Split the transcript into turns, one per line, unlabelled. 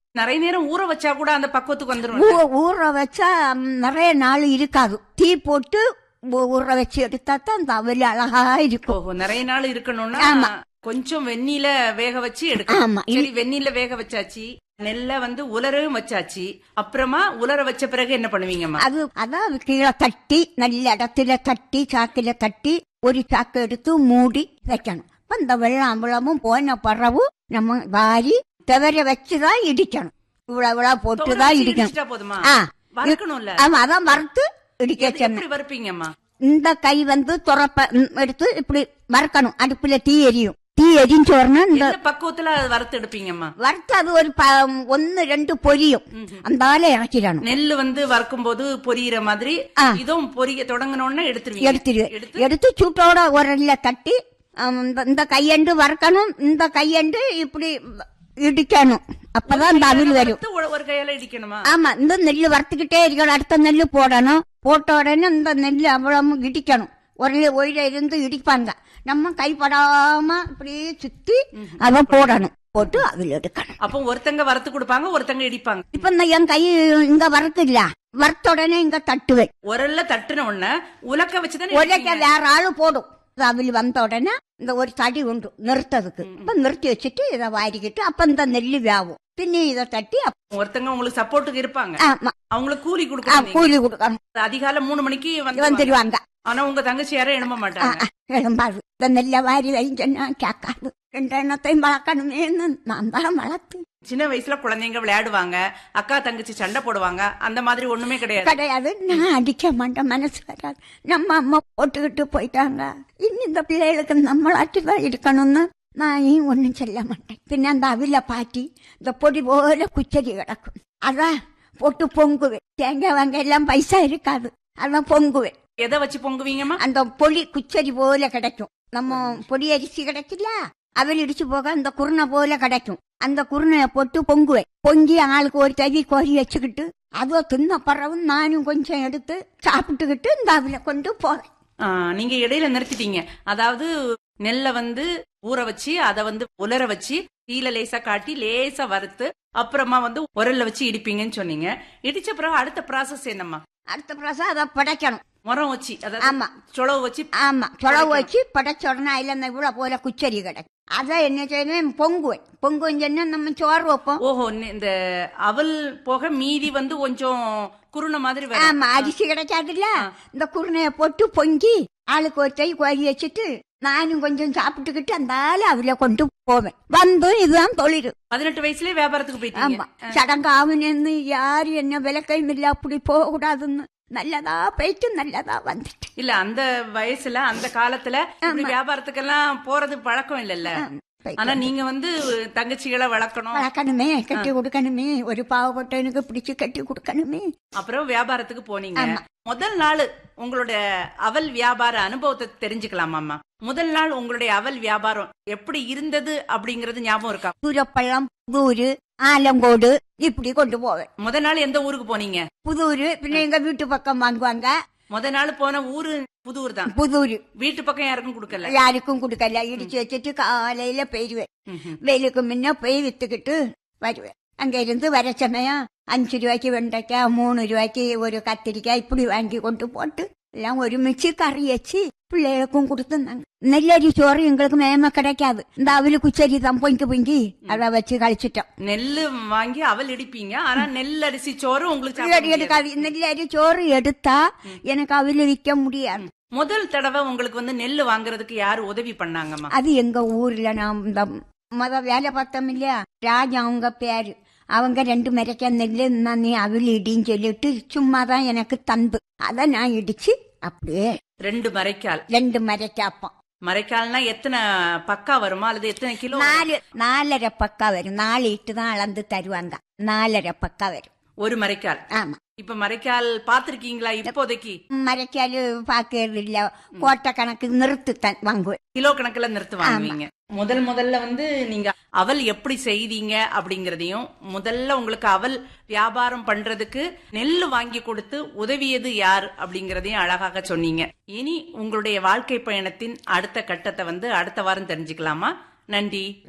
நிறைய நேரம் ஊற வச்சா கூட அந்த பக்குவத்துக்கு வந்துரும்
ஊ- ஊற வச்சா ம், நிறைய நாள் இருக்காது தீ போட்டு ஊ- ஊற வச்சு எடுத்தா தான் அந்த அவல் அழகா இருக்கும்
ஓஹோ நிறைய நாள் இருக்கணும்னா
ஆமா.
கொஞ்சம் வெந்நீல வேக வச்சு எடுக்கணும்
ஆமா
சரி வெந்நீல வேக வச்சாச்சு நெல்லை வந்து உலரவும் வச்சாச்சு அப்புறமா உலர வச்ச பிறகு என்ன பண்ணுவீங்கம்மா
அது அதான் கீழே தட்டி நல்ல இடத்துல தட்டி சாக்கில தட்டி ஒரு சாக்கு எடுத்து மூடி வைக்கணும் அப்ப இந்த வெள்ளம் அவ்வளவும் போன பிறகு நம்ம வாரி தவற வச்சுதான் இடிக்கணும் இவ்வளவு இவ்வளவு போட்டுதான்
வச்சு
இடிக்கணும்
இடிச்சிட்டா போதுமா
ஆ
வறுக்கணும்ல
ஆமா அதான் வறுத்து இடிக்க
எது-
சொன்னேன்
எப்படி வறுப்பீங்கம்மா
இந்த கை வந்து துறப்ப ம், எடுத்து இப்படி வறுக்கணும் அடுப்புல தீ எரியும் தீ எரிஞ்ச உடனே இந்த
எந்த பக்குவத்துல அது வறுத்து எடுப்பீங்கம்மா
வறுத்து அது ஒரு ப- ஒன்னு ரெண்டு பொரியும் அந்த ஆளை இறக்கிடணும்
நெல்லு வந்து வறுக்கும் போது பொரியிற மாதிரி
ஆ.
இதுவும் பொரிய தொடங்கணும்னு எடுத்துருவீங்க
எடுத்துருவேன்
எடுத்து
எடுத்து சூட்டோட உரல்ல தட்டி ஆம், இந்த- இந்த கையண்டு வறுக்கணும் இந்த கையண்டு இப்படி இடிக்கணும் அப்பதான் இந்த அவிழ் வரும்
வறுத்து ஒரு- ஒரு கையால இடிக்கணுமா
ஆமா இந்த நெல்லு வறுத்துக்கிட்டே இருக்கணும் அடுத்த நெல்லு போடணும் போட்ட உடனே இந்த நெல்லு அவ்வளவு இடிக்கணும் ஒரு ஒயில இருந்து இடிப்பாங்க நம்ம கைப்படாம இப்படியே சுத்தி அதை போடணும் போட்டு அதில் எடுக்கணும்
அப்போ ஒருத்தங்க வறுத்து கொடுப்பாங்க ஒருத்தங்க இடிப்பாங்க
இப்ப இந்த என் கை இங்க வறுக்கு இல்ல வறுத்த உடனே இங்க தட்டுவேன்
உரல்ல தட்டுன உடனே உலக்க வச்சுதானே
உலக்க
எடுப்பீங்க.
வேற ஆளு போடும் அவில் வந்த உடனே இந்த ஒரு தடி உண்டு நிறுத்ததுக்கு இப்ப நிறுத்தி வச்சுட்டு இதை வாரிக்கிட்டு அப்ப இந்த நெல்லு வேவும் பின்னி இதை தட்டி அப்ப-
ஒருத்தங்க உங்களுக்கு சப்போர்ட்டுக்கு இருப்பாங்க
ஆமா,
அவங்களுக்கு கூலி
ஆ,
கொடுக்கணும் நீங்க.
கூலி கொடுக்கணும்
அதிகாலை மூணு மணிக்கு வந்து
வந்துருவாங்க
ஆனா உங்க தங்கச்சி யாரும் எழும்ப மாட்டாங்க
எழும்பாது இந்த நெல்லை வாரி வைங்கன்னா கேட்காது ரெண்டு எண்ணத்தையும் வளர்க்கணுமேன்னு நான் தான் வளர்த்து
சின்ன வயசுல குழந்தைங்க விளையாடுவாங்க அக்கா தங்கச்சி சண்டை போடுவாங்க அந்த மாதிரி ஒண்ணுமே கிடையாது
கிடையாது நான் அடிக்க மாட்டேன் மனசு வராது நம்ம அம்மா போட்டுக்கிட்டு போயிட்டாங்க இனி இந்த பிள்ளைகளுக்கு நம்மளாட்டு தான் இருக்கணும்னு நான் ஏன் ஒன்றும் சொல்ல மாட்டேன் பின்ன அந்த அவில பாட்டி இந்த பொடி போல குச்சரி கிடக்கும் அதான் போட்டு பொங்குவேன் தேங்காய் வாங்க எல்லாம் பைசா இருக்காது அதான் பொங்குவேன்
எதை வச்சு பொங்குவீங்கம்மா
அந்த பொடி குச்சரி போல கிடைக்கும் நம்ம பொடி அரிசி கிடைக்கல அவல் இடிச்சு போக அந்த குருணை போல கிடைக்கும் அந்த குருணைய போட்டு பொங்குவேன் பொங்கி ஆளுக்கு ஒரு தவி கோரி வச்சுக்கிட்டு அதுவும் தின்ன பிறகு நானும் கொஞ்சம் எடுத்து சாப்பிட்டுக்கிட்டு இந்த அவில கொண்டு போவேன்
ஆ, நீங்க இடையில நிறுத்திட்டீங்க அதாவது நெல்லை வந்து ஊற வச்சு அதை வந்து உலர வச்சு தீல லேசா காட்டி லேசா வறுத்து அப்புறமா வந்து உரல்ல வச்சு இடிப்பீங்கன்னு சொன்னீங்க இடிச்ச பிறகு அடுத்த ப்ராசஸ் என்னம்மா
அடுத்த பிறகு அதை படைக்கணும்
முறம் வச்சு அதாவது
ஆமா
சொலவு வச்சு
ஆமா சொலவு வச்சு படைச்ச உடனே அதுல இந்த இவ்வளவு போல குச்சரி கிடைக்கும் அதை என்ன செய்வேன் பொங்குவேன் பொங்குவேன் சொன்னா நம்ம சோறு வைப்போம்
ஓஹோ நி- இந்த அவல் போக மீதி வந்து கொஞ்சம் குருணை மாதிரி வரும்
ஆமா அரிசி கிடைக்காதுல்ல இந்த குருணைய போட்டு பொங்கி ஆளுக்கு ஒரு கை கோரி வச்சுட்டு நானும் கொஞ்சம் சாப்பிட்டுக்கிட்டு அந்த ஆளு அவளை கொண்டு போவேன் வந்து இதுதான் தொழில்
பதினெட்டு வயசுலயே வியாபாரத்துக்கு போயிட்டீங்க
ஆமா சடங்கு ஆகுனேன்னு யாரு என்ன விளக்கையும் இல்ல அப்படி போக கூடாதுன்னு நல்லதா போயிட்டு நல்லதா வந்துட்டு
இல்ல அந்த வயசுல அந்த காலத்துல இப்படி வியாபாரத்துக்கெல்லாம் போறது பழக்கம் இல்லல்ல ஆனா நீங்க வந்து தங்கச்சிகளை வளர்க்கணும்
வளர்க்கணுமே கட்டி கொடுக்கணுமே ஒரு பாவப்பட்டவனுக்கு பிடிச்சு கட்டி கொடுக்கணுமே
அப்புறம் வியாபாரத்துக்கு போனீங்க முதல் நாள் உங்களோட அவல் வியாபார அனுபவத்தை தெரிஞ்சுக்கலாமாம்மா முதல் நாள் உங்களுடைய அவல் வியாபாரம் எப்படி இருந்தது அப்படிங்கறது ஞாபகம் இருக்கா
தூரப்பள்ளம் புதூரு ஆலங்கோடு இப்படி கொண்டு போவேன்
முத நாள் எந்த ஊருக்கு போனீங்க
புதூரு பின்ன எங்க வீட்டு பக்கம் வாங்குவாங்க
முத நாள் போன ஊரு புதூர் தான்
புதூரு
வீட்டு பக்கம் யாருக்கும் கொடுக்கல
யாருக்கும் கொடுக்கல இடிச்சு வச்சுட்டு காலையில போயிடுவேன்
ம்ஹும்.
வெயிலுக்கு முன்ன போய் வித்துக்கிட்டு வருவேன் அங்க இருந்து வர சமயம் அஞ்சு ரூபாய்க்கு வெண்டைக்காய் மூணு ரூபாய்க்கு ஒரு கத்திரிக்காய் இப்படி வாங்கி கொண்டு போட்டு எல்லாம் ஒருமிச்சு கறி வச்சு பிள்ளைகளுக்கும் கொடுத்துருந்தாங்க நெல்லரி சோறு எங்களுக்கு மேம கிடைக்காது இந்த அவலு குச்சரி தான் பொங்கி பொங்கி அதை வச்சு கழிச்சிட்டோம்
நெல்லு வாங்கி அவல் இடிப்பீங்க ஆனா நெல் அரிசி சோறு உங்களுக்கு
நெல்லரி
சாப்பிட முடியாது.
எடுக்காது நெல்லரி சோறு எடுத்தா எனக்கு அவலு விற்க முடியாது
முதல் தடவை உங்களுக்கு வந்து நெல் வாங்குறதுக்கு யாரு உதவி பண்ணாங்கம்மா
அது எங்க ஊர்ல நான் இந்த முத வேலை பார்த்தோம் இல்லையா ராஜா அவங்க பேரு அவங்க ரெண்டு மரைக்கா நெல்லு "இந்தா நீ அவள் இடின்னு சொல்லிட்டு சும்மா தான் எனக்கு தந்து அதை நான் இடிச்சு அப்படியே
ரெண்டு மரைக்கால்
ரெண்டு மரைக்காப்போம்
மரைக்கால்னா எத்தனை பக்கா வருமா அல்லது எத்தனை கிலோ வரும்?
நாலு நாலரை பக்கா வரும் நாலு இட்டு தான் அளந்து தருவாங்க நாலரை பக்கா வரும்
ஒரு மரைக்கால்
ஆமா
இப்ப மரைக்கால் பாத்திருக்கீங்களா இப்போதைக்கு
மரைக்காலு பாக்குறது இல்ல கோட்டை கணக்கு நிறுத்து தான் வாங்குவேன்
கிலோ கணக்குல நிறுத்து வாங்குவீங்க முதல் முதல்ல வந்து நீங்க அவல் எப்படி செய்தீங்க அப்படிங்கறதையும் முதல்ல உங்களுக்கு அவல் வியாபாரம் பண்றதுக்கு நெல் வாங்கி கொடுத்து உதவியது யார் அப்படிங்கறதையும் அழகாக சொன்னீங்க இனி உங்களுடைய வாழ்க்கை பயணத்தின் அடுத்த கட்டத்தை வந்து அடுத்த வாரம் தெரிஞ்சுக்கலாமா நன்றி